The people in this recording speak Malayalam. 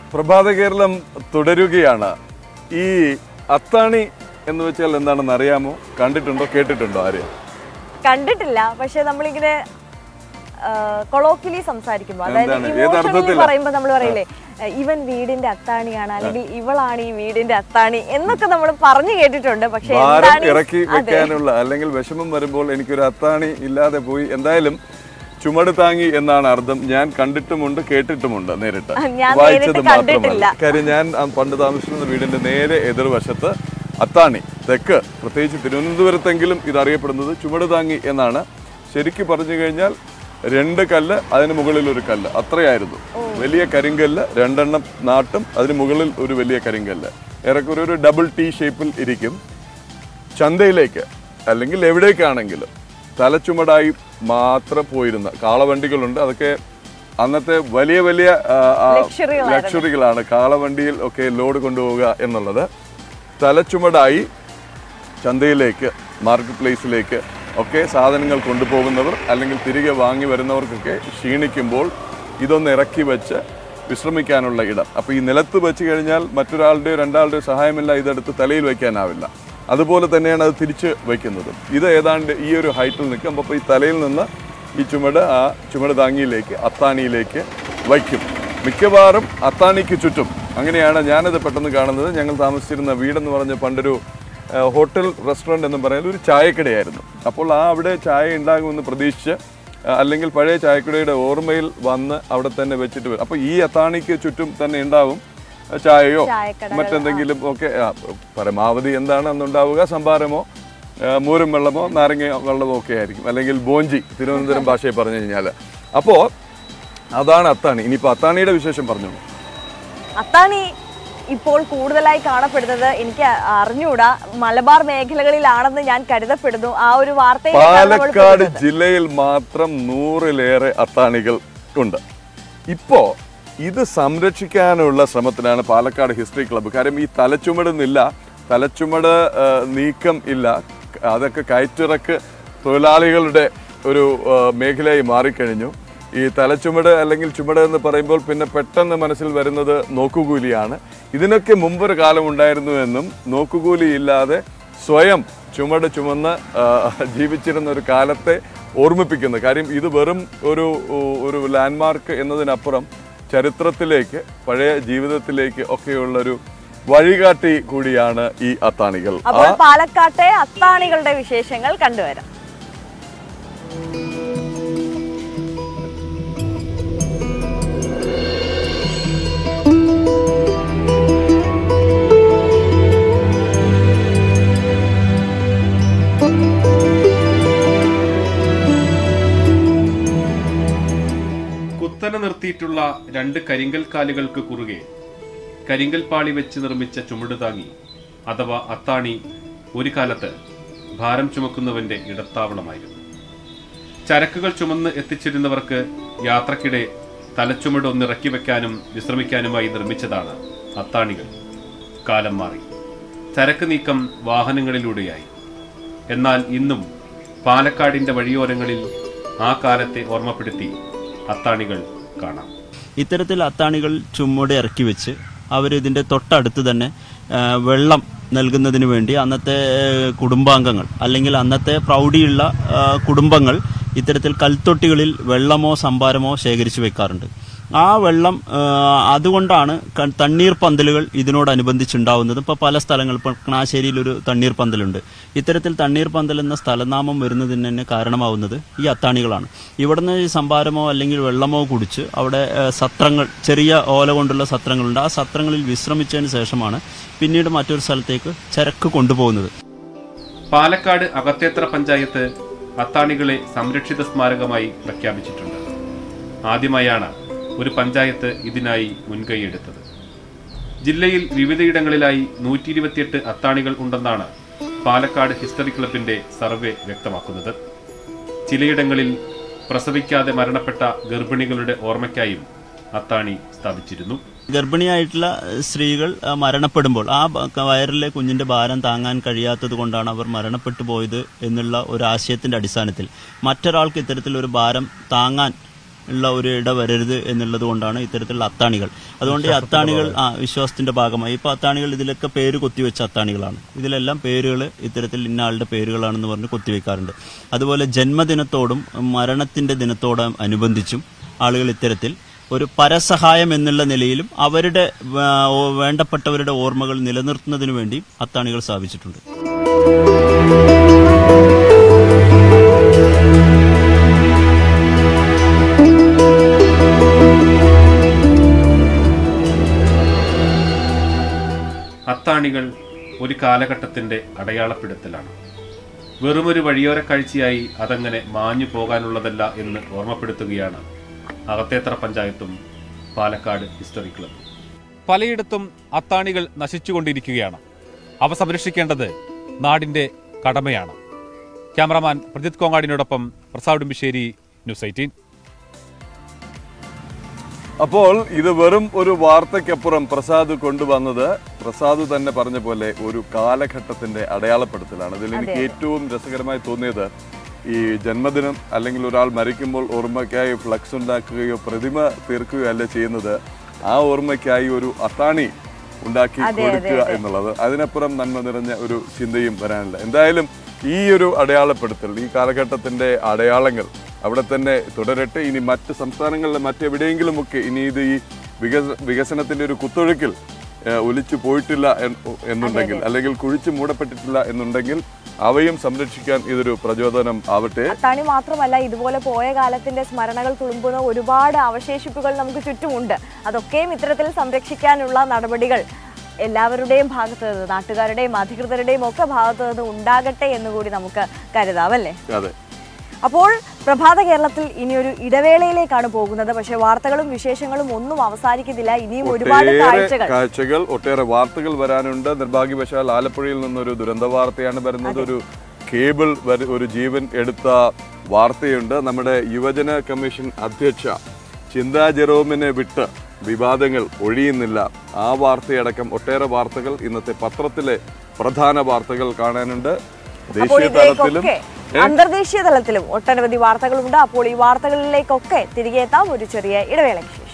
പ്രഭാത കേരളം തുടരുകയാണ് ഈ അത്താണി എന്ന് വെച്ചാൽ എന്താണെന്ന് അറിയാമോ കണ്ടിട്ടുണ്ടോ കേട്ടിട്ടുണ്ടോ ആരെയും കണ്ടിട്ടില്ല പക്ഷെ നമ്മളിങ്ങനെ കൊളോക്കിലി സംസാരിക്കുമ്പോൾ അതായത് എന്താണ്? ഏത് ഇമോഷണലി അർത്ഥത്തിലാ? പറയുമ്പോൾ നമ്മൾ പറയില്ലേ "ഏഹ്, ഇവൻ വീടിന്റെ അത്താണിയാണ് അല്ലെങ്കിൽ ഇവളാണ് ഈ വീടിന്റെ അത്താണി എന്നൊക്കെ നമ്മൾ പറഞ്ഞു കേട്ടിട്ടുണ്ട് പക്ഷെ ഭാരം എന്താണ് ഈ- ഇറക്കി അതെ. വെക്കാനുള്ള അല്ലെങ്കിൽ വിഷമം വരുമ്പോൾ എനിക്കൊരു അത്താണി ഇല്ലാതെ പോയി എന്തായാലും ചുമട് താങ്ങി എന്നാണ് അർത്ഥം ഞാൻ കണ്ടിട്ടുമുണ്ട് കേട്ടിട്ടുമുണ്ട് നേരിട്ട് ഞാൻ വായിച്ചത് നേരിട്ട് മാത്രമല്ല കണ്ടിട്ടില്ല. കാര്യം ഞാൻ ആ പണ്ട് താമസിക്കുന്ന വീടിന്റെ നേരെ എതിർവശത്ത് അത്താണി തെക്ക് പ്രത്യേകിച്ച് തിരുവനന്തപുരത്തെങ്കിലും ഇതറിയപ്പെടുന്നത് ചുമട് താങ്ങി എന്നാണ് ശരിക്കും പറഞ്ഞു കഴിഞ്ഞാൽ രണ്ട് കല്ല് അതിന് മുകളിൽ ഒരു കല്ല് അത്രയായിരുന്നു വലിയ കരിങ്കല്ല് രണ്ടെണ്ണം നാട്ടും അതിന് മുകളിൽ ഒരു വലിയ കരിങ്കല്ല് ഏറെക്കുറെ ഒരു ഡബിൾ ടി ഷേപ്പിൽ ഇരിക്കും ചന്തയിലേക്ക് അല്ലെങ്കിൽ എവിടേക്കാണെങ്കിലും തലച്ചുമടായി മാത്രം പോയിരുന്ന കാളവണ്ടികളുണ്ട് അതൊക്കെ അന്നത്തെ വലിയ വലിയ ആ, ആ, ലക്ഷറികളായിരുന്നു. ലക്ഷറികളാണ് കാളവണ്ടിയിൽ ഒക്കെ ലോഡ് കൊണ്ടുപോവുക എന്നുള്ളത് തലച്ചുമടായി ചന്തയിലേക്ക് മാർക്കറ്റ് പ്ലേസിലേക്ക് ഒക്കെ സാധനങ്ങൾ കൊണ്ടുപോകുന്നവർ അല്ലെങ്കിൽ തിരികെ വാങ്ങി വരുന്നവർക്കൊക്കെ ക്ഷീണിക്കുമ്പോൾ ഇതൊന്ന് ഇറക്കി വെച്ച് വിശ്രമിക്കാനുള്ള ഇടം അപ്പോൾ ഈ നിലത്ത് വെച്ച് കഴിഞ്ഞാൽ മറ്റൊരാളുടെയോ രണ്ടാളുടെയോ സഹായമില്ല ഇതെടുത്ത് തലയിൽ വയ്ക്കാനാവില്ല അതുപോലെ തന്നെയാണ് അത് തിരിച്ച് വയ്ക്കുന്നതും ഇത് ഏതാണ്ട് ഈ ഒരു ഹൈറ്റിൽ നിൽക്കും അപ്പോൾ ഈ തലയിൽ നിന്ന് ഈ ചുമട് ആ ചുമട് താങ്ങിയിലേക്ക് അത്താണിയിലേക്ക് വയ്ക്കും മിക്കവാറും അത്താണിക്ക് ചുറ്റും അങ്ങനെയാണ് ഞാനത് പെട്ടെന്ന് കാണുന്നത് ഞങ്ങൾ താമസിച്ചിരുന്ന വീടെന്ന് പറഞ്ഞ പണ്ടൊരു ആ, ഹോട്ടൽ റെസ്റ്റോറൻറ്റ് എന്ന് പറയുന്നത് ഒരു ചായക്കടയായിരുന്നു അപ്പോൾ ആ അവിടെ ചായ ഉണ്ടാകുമെന്ന് പ്രതീക്ഷിച്ച് ആ, അല്ലെങ്കിൽ പഴയ ചായക്കടയുടെ ഓർമ്മയിൽ വന്ന് അവിടെ തന്നെ വെച്ചിട്ട് വരും അപ്പോൾ ഈ അത്താണിക്ക് ചുറ്റും തന്നെ ഉണ്ടാവും ആ, ചായയോ ചായക്കടകൾ, മറ്റെന്തെങ്കിലും ഒക്കെ ആ, പരമാവധി എന്താണ് അന്നുണ്ടാവുക സംഭാരമോ ആ, മൂരും വെള്ളമോ നാരങ്ങ വെള്ളമോ ഒക്കെ ആയിരിക്കും അല്ലെങ്കിൽ ബോഞ്ചി തിരുവനന്തപുരം ഭാഷയിൽ പറഞ്ഞു കഴിഞ്ഞാൽ അപ്പോൾ അതാണ് അത്താണി ഇനിയിപ്പോൾ അത്താണിയുടെ വിശേഷം പറഞ്ഞു അത്താണി ഇപ്പോൾ കൂടുതലായി കാണപ്പെടുന്നത് എനിക്ക് അറിഞ്ഞൂടാ മലബാർ മേഖലകളിലാണെന്ന് ഞാൻ കരുതപ്പെടുന്നു ആ ഒരു വാർത്തയിലേക്കാണ് നമ്മൾ പാലക്കാട് പോകുന്നത്. ജില്ലയിൽ മാത്രം നൂറിലേറെ അത്താണികൾ ഉണ്ട് ഇപ്പോ ഇത് സംരക്ഷിക്കാനുള്ള ശ്രമത്തിലാണ് പാലക്കാട് ഹിസ്റ്ററി ക്ലബ്ബ് കാര്യം ഈ തലച്ചുമടുന്നില്ല തലച്ചുമട് ആ, നീക്കം ഇല്ല അതൊക്കെ കയറ്റിറക്ക് തൊഴിലാളികളുടെ ഒരു ആ, മേഖലയായി മാറിക്കഴിഞ്ഞു ഈ തലച്ചുമട് അല്ലെങ്കിൽ ചുമട് എന്ന് പറയുമ്പോൾ പിന്നെ പെട്ടെന്ന് മനസ്സിൽ വരുന്നത് നോക്കുകൂലിയാണ് ഇതിനൊക്കെ മുമ്പൊരു കാലം ഉണ്ടായിരുന്നു എന്നും നോക്കുകൂലി ഇല്ലാതെ സ്വയം ചുമട് ചുമന്ന് ആ, ജീവിച്ചിരുന്ന ഒരു കാലത്തെ ഓർമ്മിപ്പിക്കുന്നു കാര്യം ഇത് വെറും ഒരു ഒരു ലാൻഡ്മാർക്ക് എന്നതിനപ്പുറം ചരിത്രത്തിലേക്ക് പഴയ ജീവിതത്തിലേക്ക് ഒക്കെയുള്ളൊരു വഴികാട്ടി കൂടിയാണ് ഈ അത്താണികൾ ആ അപ്പോൾ പാലക്കാട്ടെ അത്താണികളുടെ വിശേഷങ്ങൾ കണ്ടുവരാം കുത്തനെ നിർത്തിയിട്ടുള്ള രണ്ട് കരിങ്കൽ കാലുകൾക്ക് കുറുകെ കരിങ്കൽ പാളി വെച്ച് നിർമ്മിച്ച ചുമട് താങ്ങി അഥവാ അത്താണി ഒരു കാലത്ത് ഭാരം ചുമക്കുന്നവന്റെ ഇടത്താവളമായിരുന്നു ചരക്കുകൾ ചുമന്ന് എത്തിച്ചിരുന്നവർക്ക് യാത്രക്കിടെ തലച്ചുമട് ഒന്നിറക്കി വെക്കാനും വിശ്രമിക്കാനുമായി നിർമ്മിച്ചതാണ് അത്താണികൾ കാലം മാറി ചരക്ക് നീക്കം വാഹനങ്ങളിലൂടെയായി എന്നാൽ ഇന്നും പാലക്കാടിന്റെ വഴിയോരങ്ങളിൽ ആ കാലത്തെ ഓർമ്മപ്പെടുത്തി അത്താണികൾ കാണാം ഇത്തരത്തിൽ അത്താണികൾ ചുമട് ഇറക്കി വെച്ച് അവർ ഇതിൻ്റെ തൊട്ടടുത്ത് തന്നെ ആ, വെള്ളം നൽകുന്നതിന് വേണ്ടി അന്നത്തെ ആ, കുടുംബാംഗങ്ങൾ അല്ലെങ്കിൽ അന്നത്തെ പ്രൗഢിയുള്ള ആ, കുടുംബങ്ങൾ ഇത്തരത്തിൽ കൽത്തൊട്ടികളിൽ വെള്ളമോ സംഭാരമോ ശേഖരിച്ചു വെക്കാറുണ്ട് ആ വെള്ളം ആ, അതുകൊണ്ടാണ് ക- തണ്ണീർ പന്തലുകൾ ഇതിനോടനുബന്ധിച്ചുണ്ടാവുന്നത് ഇപ്പോൾ പല സ്ഥലങ്ങൾ ഇപ്പോൾ കണാശ്ശേരിയിൽ ഒരു തണ്ണീർ പന്തലുണ്ട് ഇത്തരത്തിൽ തണ്ണീർ പന്തൽ എന്ന സ്ഥലനാമം വരുന്നതിന് തന്നെ കാരണമാവുന്നത് ഈ അത്താണികളാണ് ഇവിടുന്ന് ഈ സംഭാരമോ അല്ലെങ്കിൽ വെള്ളമോ കുടിച്ച് അവിടെ ആ, സത്രങ്ങൾ ചെറിയ ഓല കൊണ്ടുള്ള സത്രങ്ങളുണ്ട് ആ സത്രങ്ങളിൽ വിശ്രമിച്ചതിന് ശേഷമാണ് പിന്നീട് മറ്റൊരു സ്ഥലത്തേക്ക് ചരക്ക് കൊണ്ടുപോകുന്നത് പാലക്കാട് അകത്തേത്ര പഞ്ചായത്ത് അത്താണികളെ സംരക്ഷിത സ്മാരകമായി പ്രഖ്യാപിച്ചിട്ടുണ്ട് ആദ്യമായാണ് ഒരു പഞ്ചായത്ത് ഇതിനായി മുൻകൈയെടുത്തത് ജില്ലയിൽ വിവിധയിടങ്ങളിലായി നൂറ്റി ഇരുപത്തിയെട്ട് അത്താണികൾ ഉണ്ടെന്നാണ് പാലക്കാട് ഹിസ്റ്ററി ക്ലബിന്റെ സർവേ വ്യക്തമാക്കുന്നത് ചിലയിടങ്ങളിൽ പ്രസവിക്കാതെ മരണപ്പെട്ട ഗർഭിണികളുടെ ഓർമ്മയ്ക്കായും അത്താണി സ്ഥാപിച്ചിരുന്നു ഗർഭിണിയായിട്ടുള്ള സ്ത്രീകൾ ആ, മരണപ്പെടുമ്പോൾ ആ ബ- വയറിലെ കുഞ്ഞിന്റെ ഭാരം താങ്ങാൻ കഴിയാത്തത് കൊണ്ടാണ് അവർ മരണപ്പെട്ടു പോയത് എന്നുള്ള ഒരു ആശയത്തിന്റെ അടിസ്ഥാനത്തിൽ മറ്റൊരാൾക്ക് ഇത്തരത്തിലൊരു ഭാരം താങ്ങാൻ ഉള്ള ഒരു ഇട വരരുത് എന്നുള്ളത് കൊണ്ടാണ് ഇത്തരത്തിലുള്ള അത്താണികൾ അതുകൊണ്ട് ഈ അത്താണികൾ ആ വിശ്വാസത്തിന്റെ ഭാഗമായി ഇപ്പൊ അത്താണികൾ ഇതിലൊക്കെ പേര് കൊത്തിവെച്ച അത്താണികളാണ് ഇതിലെല്ലാം പേരുകൾ ഇത്തരത്തിൽ ഇന്ന ആളുടെ പേരുകളാണെന്ന് പറഞ്ഞ് കൊത്തിവെക്കാറുണ്ട് അതുപോലെ ജന്മദിനത്തോടും മരണത്തിന്റെ ദിനത്തോടും അനുബന്ധിച്ചും ആളുകൾ ഇത്തരത്തിൽ ഒരു പരസഹായം എന്നുള്ള നിലയിലും അവരുടെ ആ, ഓ- വേണ്ടപ്പെട്ടവരുടെ ഓർമ്മകൾ നിലനിർത്തുന്നതിനു വേണ്ടി അത്താണികൾ സ്ഥാപിച്ചിട്ടുണ്ട് അത്താണികൾ ഒരു കാലഘട്ടത്തിന്റെ അടയാളപ്പെടുത്തലാണ് വെറുമൊരു വഴിയോര കാഴ്ചയായി അതങ്ങനെ മാഞ്ഞു പോകാനുള്ളതല്ല എന്ന് ഓർമ്മപ്പെടുത്തുകയാണ് അകത്തേത്ര പഞ്ചായത്തും പാലക്കാട് ഹിസ്റ്ററി ക്ലബ് പലയിടത്തും അത്താണികൾ നശിച്ചുകൊണ്ടിരിക്കുകയാണ് അവ സംരക്ഷിക്കേണ്ടത് നാടിന്റെ കടമയാണ് ക്യാമറാമാൻ പ്രജിത് കോങ്ങാടിനോടൊപ്പം പ്രസാദ് ഉമ്പിശ്ശേരി ന്യൂസ് എയ്റ്റീൻ അപ്പോൾ ഇത് വെറും ഒരു വാർത്തയ്ക്കപ്പുറം പ്രസാദ് കൊണ്ടുവന്നത് പ്രസാദ് തന്നെ പറഞ്ഞ പോലെ ഒരു കാലഘട്ടത്തിന്റെ അടയാളപ്പെടുത്തലാണ് ഇതിൽ എനിക്ക് ഏറ്റവും രസകരമായി തോന്നിയത് ഈ ജന്മദിനം അല്ലെങ്കിൽ ഒരാൾ മരിക്കുമ്പോൾ ഓർമ്മയ്ക്കായി ഫ്ലക്സ് ഉണ്ടാക്കുകയോ പ്രതിമ തീർക്കുകയോ അല്ല ചെയ്യുന്നത് ആ ഓർമ്മയ്ക്കായി ഒരു അത്താണി ഉണ്ടാക്കി കൊടുക്കുക എന്നുള്ളത് അതിനപ്പുറം നന്മ നിറഞ്ഞ ഒരു ചിന്തയും വരാനില്ല എന്തായാലും ഈ ഒരു അടയാളപ്പെടുത്തൽ ഈ കാലഘട്ടത്തിന്റെ അടയാളങ്ങൾ അവിടെ തന്നെ തുടരട്ടെ ഇനി മറ്റ് സംസ്ഥാനങ്ങളിലെ മറ്റെവിടെയെങ്കിലുമൊക്കെ ഇനി ഇത് ഈ വികസ വികസനത്തിന്റെ ഒരു കുത്തൊഴുക്കിൽ ഏഹ്, ഒലിച്ചു പോയിട്ടില്ല എന്ന് എന്നുണ്ടെങ്കിൽ അല്ലെങ്കിൽ കുഴിച്ചു മൂടപ്പെട്ടിട്ടില്ല എന്നുണ്ടെങ്കിൽ അവയും സംരക്ഷിക്കാൻ ഇതൊരു പ്രചോദനം ആവട്ടെ അത്താണി മാത്രമല്ല ഇതുപോലെ പോയ കാലത്തിന്റെ സ്മരണകൾ തുളുമ്പുന്ന ഒരുപാട് അവശേഷിപ്പുകൾ നമുക്ക് ചുറ്റുമുണ്ട് അതൊക്കെയും ഇത്തരത്തിൽ സംരക്ഷിക്കാനുള്ള നടപടികൾ എല്ലാവരുടെയും ഭാഗത്ത് നിന്ന് നാട്ടുകാരുടെയും അധികൃതരുടെയും ഒക്കെ ഭാഗത്ത് നിന്ന് ഉണ്ടാകട്ടെ എന്ന് കൂടി നമുക്ക് കരുതാം അല്ലേ അതെ അപ്പോൾ പ്രഭാത കേരളത്തിൽ ഇനി ഒരു ഇടവേളയിലേക്കാണ് പോകുന്നത് പക്ഷേ വാർത്തകളും വിശേഷങ്ങളും ഒന്നും അവസാനിക്കുന്നില്ല ഇനിയും ഒരുപാട് ഒട്ടേറെ കാഴ്ചകൾ കാഴ്ചകൾ ഒട്ടേറെ വാർത്തകൾ വരാനുണ്ട് നിർഭാഗ്യവശാൽ ആലപ്പുഴയിൽ നിന്നൊരു ദുരന്ത വാർത്തയാണ് വരുന്നത് ഒരു കേബിൾ വര- ഒരു ജീവൻ എടുത്ത വാർത്തയുണ്ട് നമ്മുടെ യുവജന കമ്മീഷൻ അധ്യക്ഷ ചിന്താ ജെറോമിനെ വിട്ട് വിവാദങ്ങൾ ഒഴിയുന്നില്ല ആ വാർത്തയടക്കം ഒട്ടേറെ വാർത്തകൾ ഇന്നത്തെ പത്രത്തിലെ പ്രധാന വാർത്തകൾ കാണാനുണ്ട് അപ്പോൾ ദേശീയ തലത്തിലും ഇതിലേക്കൊക്കെ അന്തർദേശീയ തലത്തിലും ഒട്ടനവധി വാർത്തകളുണ്ട് അപ്പോൾ ഈ വാർത്തകളിലേക്കൊക്കെ തിരികെ എത്താം ഒരു ചെറിയ ഇടവേളയ്ക്ക് ശേഷം